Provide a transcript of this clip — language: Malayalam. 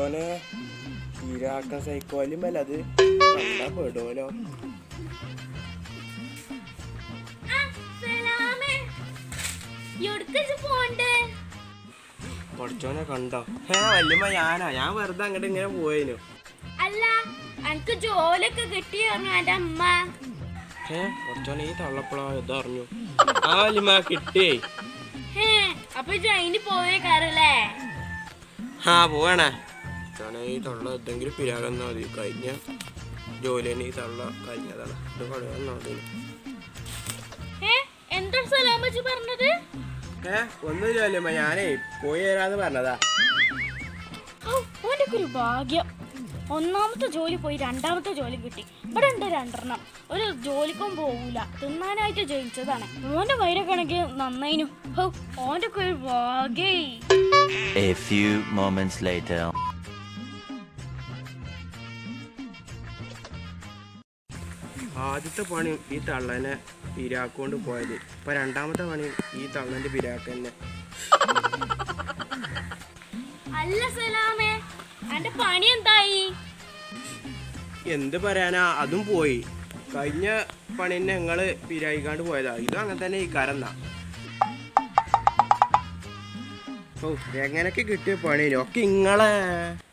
പഠിച്ചോനെ ഈരാക്ക സൈക്കോലും അല്ല അത് കണ്ടാ പെടുമല്ലോ പോണ്ടേ പഠിച്ചോനെ കണ്ടോ ഏ വല്യമ്മ ഞാനാ ഞാൻ വെറുതെ അങ്ങോട്ട് ഇങ്ങനെ പോയേനു അല്ല എനിക്ക് ജോലിയൊക്കെ കിട്ടി പറഞ്ഞു എന്റെ അമ്മ ഏ പഠിച്ചോനെ ഈ തള്ളപ്പളാ ഇതറിഞ്ഞു ആ വല്യമ്മ കിട്ടിയേ ഹേ അപ്പൊ ജയിന് പോയേ കാരല്ലേ ആ പോവാണേ പഠിച്ചോനെ ഈ തള്ള എന്തെങ്കിലും പിരാകുന്ന മതി കഴിഞ്ഞ ജോലി തന്നെ ഈ തള്ള കഴിഞ്ഞതാണ് ഇത് കളയാൻ അതിന് ഏ എന്താ സലാമച്ചി പറഞ്ഞത് ഏ ഒന്നുമില്ല വല്യമ്മ ഞാനേ പോയി തരാന്ന് പറഞ്ഞതാ ഔ, ഓന്റെ ഒരു ഭാഗ്യം ഒന്നാമത്തെ ജോലി പോയി രണ്ടാമത്തെ ജോലി കിട്ടി ഇവിടെ ഉണ്ട് രണ്ടെണ്ണം ഒരു ജോലിക്കും പോകൂല തിന്നാനായിട്ട് ജയിച്ചതാണ് ഓന്റെ വൈരക്കണക്ക് നന്നായിനു ഹൗ, ഓന്റെ ഒക്കെ ഒരു ഭാഗ്യേ A few moments later. ആദ്യത്തെ പണി ഈ തള്ളനെ പിരാക്കൊണ്ട് പോയത് ഇപ്പൊ രണ്ടാമത്തെ പണി ഈ തള്ളന്റെ പിരാക്ക് തന്നെ അല്ല സലാമേ എന്റെ പണി എന്തായി എന്ത് പറയാനാ അതും പോയി കഴിഞ്ഞ പണി തന്നെ ഞങ്ങള് പിരായിക്കാണ്ട് പോയതാ ഇതും അങ്ങനെ തന്നെ ഈ കരന്ന ഓ എങ്ങനൊക്കെ കിട്ടിയ പണി ഒക്കെ ഇങ്ങളെ